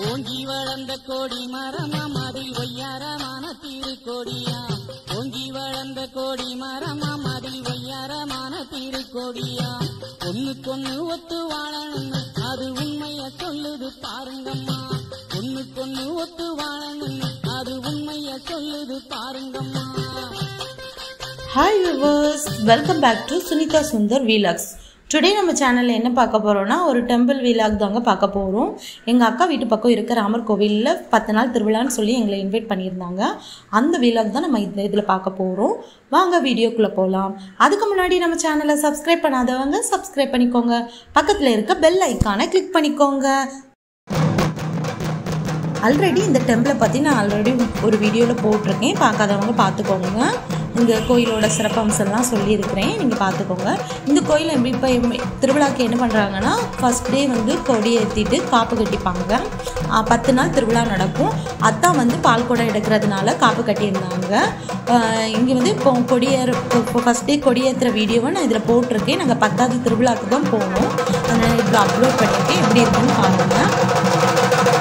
ஓங்கி வளர்ந்த கோடி மரமாம் அதில் ஒய்யாரமான திருக்கோடியாம் ஓங்கி வளர்ந்த கோடி மரமாம் அதில் ஒய்யாரமான திருக்கோடியாம் ஒண்ணுக்கொண்ணு ஒத்து வாழணும்னு அது உண்மைய சொல்லுது பாருங்கம்மா ஒண்ணுக்கொண்ணு ஒத்து வாழணும்னு அது உண்மைய சொல்லுது பாருங்கம்மா hi viewers welcome back to Sunitha Sundar vlogs today நம்ம சேனலில் என்ன பார்க்க போகிறோம்னா ஒரு டெம்பிள் வீலாக் தாங்க பார்க்க போகிறோம் எங்கள் அக்கா வீட்டு பக்கம் இருக்க ராமர் கோவிலில் பத்து நாள் திருவிழான்னு சொல்லி எங்களை இன்வைட் பண்ணியிருந்தாங்க அந்த வீலாக் தான் நம்ம இந்த இதில் பார்க்க போகிறோம் வாங்க வீடியோக்குள்ளே போகலாம் அதுக்கு முன்னாடி நம்ம சேனலை சப்ஸ்கிரைப் பண்ணாதவங்க சப்ஸ்கிரைப் பண்ணிக்கோங்க பக்கத்தில் இருக்க பெல் ஐக்கானை கிளிக் பண்ணிக்கோங்க ஆல்ரெடி இந்த டெம்பிளை பற்றி நான் ஆல்ரெடி ஒரு வீடியோவில் போட்டிருக்கேன் பார்க்காதவங்க பார்த்துக்கோங்க இந்த கோயிலோட சிறப்பம்சம்லாம் சொல்லியிருக்கிறேன் நீங்கள் பார்த்துக்கோங்க இந்த கோயில் எப்படி இப்போ எப்படி- திருவிழாக்கு என்ன பண்ணுறாங்கன்னா ஃபஸ்ட் டே வந்து கொடி ஏற்றிட்டு காப்பு கட்டிப்பாங்க ஆ, பத்து நாள் திருவிழா நடக்கும் அத்தான் வந்து பால் குடம் எடுக்கிறதுனால காப்பு கட்டியிருந்தாங்க இங்கே வந்து இப்போ கொடியேற இப்போ ஃபஸ்ட் டே கொடியேற்றுற வீடியோவை நான் இதில் போட்டிருக்கேன் நாங்கள் பத்தாவது திருவிழாக்கு தான் போனோம் அதனால் இப்போ அப்லோட் பண்ணியிருக்கேன் எப்படி இருக்குன்னு பாருங்கள்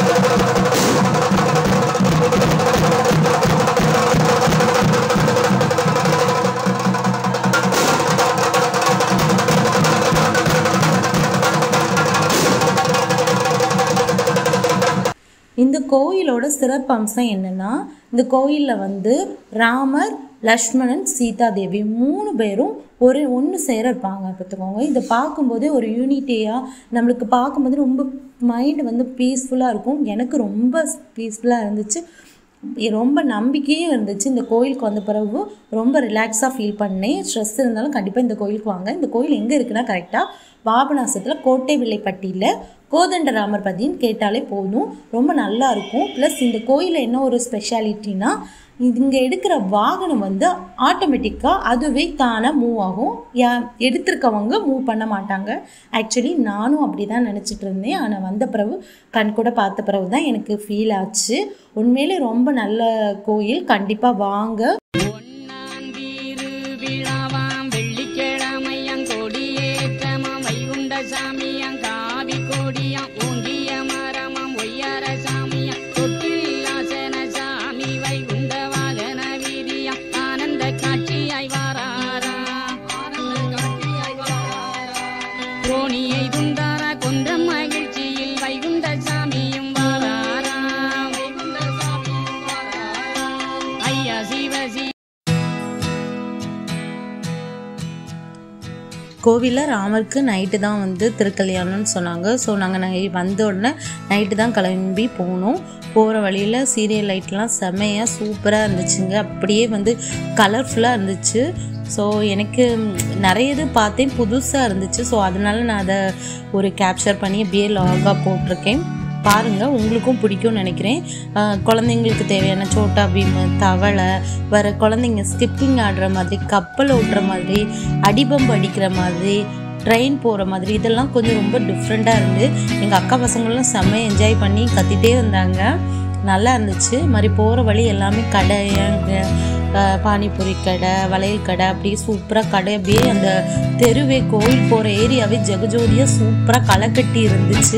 இந்த கோயிலோட சிறப்பம்சம் என்னன்னா இந்த கோயிலில் வந்து ராமர் லக்ஷ்மணன் சீதா தேவி மூணு பேரும் ஒரு ஒன்று சேர இருப்பாங்க பார்த்துக்கோங்க இதை பார்க்கும்போதே ஒரு யூனிட்டியாக நம்மளுக்கு பார்க்கும்போது ரொம்ப மைண்ட் வந்து பீஸ்ஃபுல்லாக இருக்கும் எனக்கு ரொம்ப பீஸ்ஃபுல்லாக இருந்துச்சு ரொம்ப நம்பிக்கையும் இருந்துச்சு இந்த கோயிலுக்கு வந்த பிறகு ரொம்ப ரிலாக்ஸாக ஃபீல் பண்ணேன் ஸ்ட்ரெஸ் இருந்தாலும் கண்டிப்பாக இந்த கோயிலுக்கு வாங்க இந்த கோயில் எங்கே இருக்குன்னா கரெக்டாக பாபநாசத்தில் கோட்டை வில்லைப்பட்டியில் கோதண்டராமர் பதின்னு கேட்டாலே போதும் ரொம்ப நல்லா இருக்கும் ப்ளஸ் இந்த கோயிலில் என்ன ஒரு ஸ்பெஷாலிட்டினா இங்கே எடுக்கிற வாகனம் வந்து ஆட்டோமேட்டிக்காக அதுவே தானாக மூவ் ஆகும் யா எடுத்திருக்கவங்க மூவ் பண்ண மாட்டாங்க ஆக்சுவலி நானும் அப்படி தான் நினச்சிட்டு இருந்தேன் ஆனால் வந்த பிறகு கண் கூட பார்த்த பிறகு தான் எனக்கு ஃபீல் ஆச்சு உண்மையிலே ரொம்ப நல்ல கோயில் கண்டிப்பாக வாங்க ஒன்னாம் திருவிழாவாம் வெள்ளிக்கிழமையாம் கொடியேற்றமாம் வைகுண்ட சாமியாம் காவி கொடியாம் ஓங்கிய மரமாம் ஒய்யார சாமியாம் தொட்டில்லாசன சாமி வைகுண்ட வாகன வீதியாம் ஆனந்த காட்சியாய் வாராராம் ஆனந்த காட்சியாய் வாராராம் ரோணியை துண்டார கொன்ற மகிழ்ச்சியில் வைகுண்ட சாமியும் வாராராம் வைகுண்ட சாமியும் வாராராம் ஐயா சிவசி கோவிலில் ராமருக்கு நைட்டு தான் வந்து திருக்கல்யாணம்னு சொன்னாங்க ஸோ நாங்கள் நை வந்த உடனே நைட்டு தான் கிளம்பி போனோம் போகிற வழியில் சீரியல் லைட்லாம் செமையாக சூப்பராக இருந்துச்சுங்க அப்படியே வந்து கலர்ஃபுல்லாக இருந்துச்சு ஸோ எனக்கு ம், நிறைய இது பார்த்தேன் புதுசாக இருந்துச்சு ஸோ அதனால நான் அதை ஒரு கேப்சர் பண்ணி அப்படியே லாகாக போட்டிருக்கேன் பாருங்கள் உங்களுக்கும் பிடிக்கும்னு நினைக்கிறேன் அஹ், குழந்தைங்களுக்கு தேவையான சோட்டா பீம் தவளை வர குழந்தைங்க ஸ்கிப்பிங் ஆடுற மாதிரி கப்பல் ஓட்டுற மாதிரி அடிபம்பு அடிக்கிற மாதிரி ட்ரெயின் போகிற மாதிரி இதெல்லாம் கொஞ்சம் ரொம்ப டிஃப்ரெண்ட்டாக இருந்து எங்கள் அக்கா பசங்களும் செம்ம என்ஜாய் பண்ணி கத்திட்டே வந்தாங்க நல்லா இருந்துச்சு மாதிரி போகிற வழி எல்லாமே கடை அஹ், பானிபூரி கடை வளையல் கடை அப்படியே சூப்பராக கடை அப்படியே அந்த தெருவே கோயில் போகிற ஏரியாவே ஜெகஜோதியாக சூப்பராக களை கட்டி இருந்துச்சு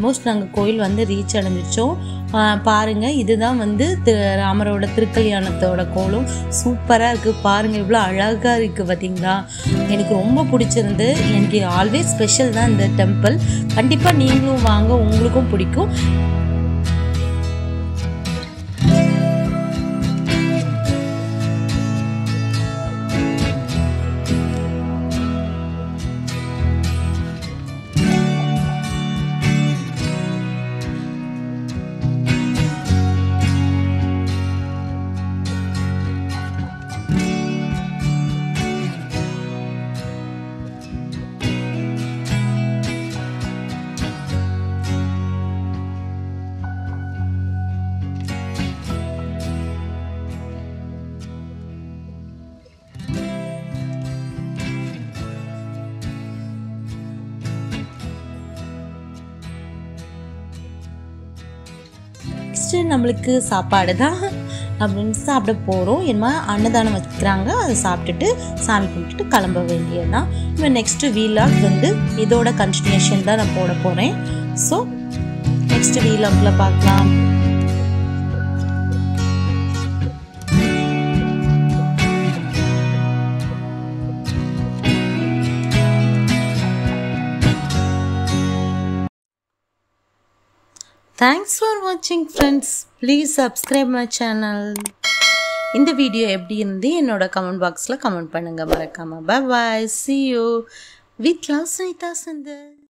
ஆல்மோஸ்ட் நாங்கள் கோயில் வந்து ரீச் அடைஞ்சிச்சோம் பாருங்கள் இதுதான் வந்து திரு ராமரோட திருக்கல்யாணத்தோட கோலம் சூப்பராக இருக்குது பாருங்கள் இவ்வளோ அழகாக இருக்குது பார்த்தீங்களா எனக்கு ரொம்ப பிடிச்சிருந்து எனக்கு ஆல்வேஸ் ஸ்பெஷல் தான் இந்த டெம்பிள் கண்டிப்பாக நீங்களும் வாங்க உங்களுக்கும் பிடிக்கும் நெக்ஸ்ட்டு நம்மளுக்கு சாப்பாடு தான் அப்படின்னு சாப்பிட போகிறோம் என்ன அன்னதானம் வைக்கிறாங்க அதை சாப்பிட்டுட்டு சாமி கும்பிட்டுட்டு கிளம்ப வேண்டியதுதான் இப்போ நெக்ஸ்ட்டு வீலாக் வந்து இதோட கண்டினியூஷன் தான் நான் போட போகிறேன் ஸோ நெக்ஸ்ட் வீலாகில் பார்க்கலாம் தேங்க்ஸ் ஃபார் வாட்சிங் friends please subscribe my channel இந்த வீடியோ எப்படி இருந்து என்னோட கமெண்ட் பாக்ஸில் கமெண்ட் பண்ணுங்கள் மறக்காமல் bye see you with love Sunitha Chandar